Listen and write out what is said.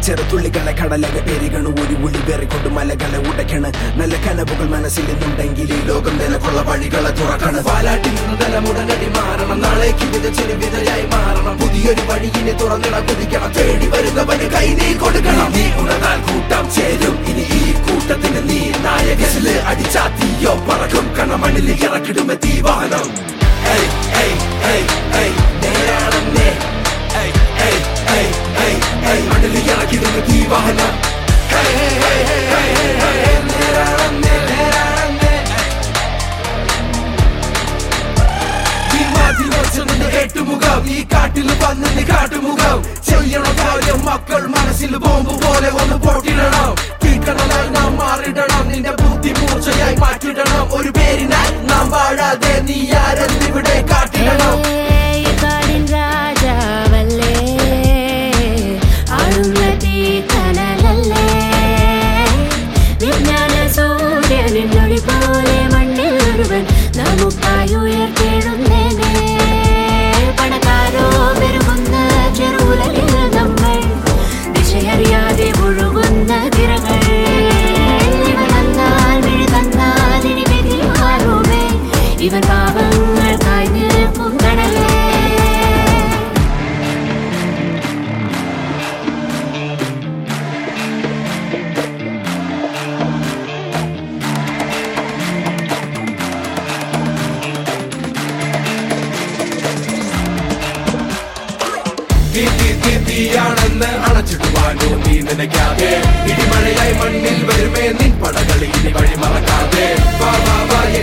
ചെറുതുള്ളികളെ കടലക പെരുകണു ഒരു ഉളി വേറിക്കൊണ്ട് മലകളെ ഉടയ്ക്കണ് നല്ല കനവുകൾ മനസ്സിൽ നിന്നുണ്ടെങ്കിൽ ഈ ലോകം നിലകൊള്ള വഴികളെ തുറക്കണം പാലാട്ടിൽ നിന്ന് തലമുടനടി മാറണം നാളേക്ക് വിതച്ചൊരു വിതയായി മാറണം പുതിയൊരു വഴിയിനെ തുറന്നിട കുതിക്കണം തേടി വരുന്നവന് കൈ നീ കൊടുക്കണം നീ ഉണർന്നാൽ കൂട്ടം ചേരും ഇനി ഈ കൂട്ടത്തിന് നീ നായകസില് അടിച്ചാത്തിയോ പറക്കും കണമണ്ണിൽ ഇറക്കിടുമ തീവാഹനം ഏയ് ഏയ് ഏയ് ഏയ് നേരാണെന്നേ ഏയ് ഏയ് ഏയ് ഏയ് ഏയ് മണ്ണിൽ ഇറക്കിടുമ തീവാഹനം ഹേയ് ഹേയ് ഹേയ് ഹേയ് ഹേയ് ഹേയ് ഹേയ് നേരാണെന്നേ നേരാണെന്നേ ഈ മാതിൽ വെച്ച് നിന്ന് ഏറ്റുമുഖം ഈ കാട്ടിൽ വന്ന് നീ കാട്ടുമുഖം ചെയ്യണ കാര്യം മക്കൾ മനസ്സിൽ ബോംബ് പോലെ ഒന്ന് പൊട്ടിടണം തീക്കണലായി നാം മാറിടണം നിന്റെ ബുദ്ധി മൂർച്ചയായി മാറ്റിടണം ഒരു പേരിനായി നാം വാഴാതെ നീ ആരെന്നിവിടെ കാട്ടിടണം ഏയ് കാടിൻ രാജാവല്ലേ ആളുന്ന തീക്കനലല്ലേ വിജ്ഞാന സൂര്യനിൻ ഒളി പോലെ മണ്ണിൽ ഒരുവൻ നമുക്കായി ഉയർത്തിടുന്നേനെ പണക്കാരോ പെരുകുന്ന ചെറുലലിൽ നമ്മൾ ദിശയറിയാതെ ഒഴുകുന്ന തിരകൾ ഇവ തന്നാൽ വിഴി തന്നാൽ ഇനി വിധി മാറുമേ ഇവർ പാപങ്ങൾക്കായി നിൽക്കും കടലേ തീ തീ തീ തീയാണെന്ന് അണച്ചിടുവാനോ നീ നനയ്ക്കാതെ ഇടിമഴയായി മണ്ണിൽ വരുമേ നിൻ പടകളി ഇനി വഴി മറക്കാതെ വാ വാ വാ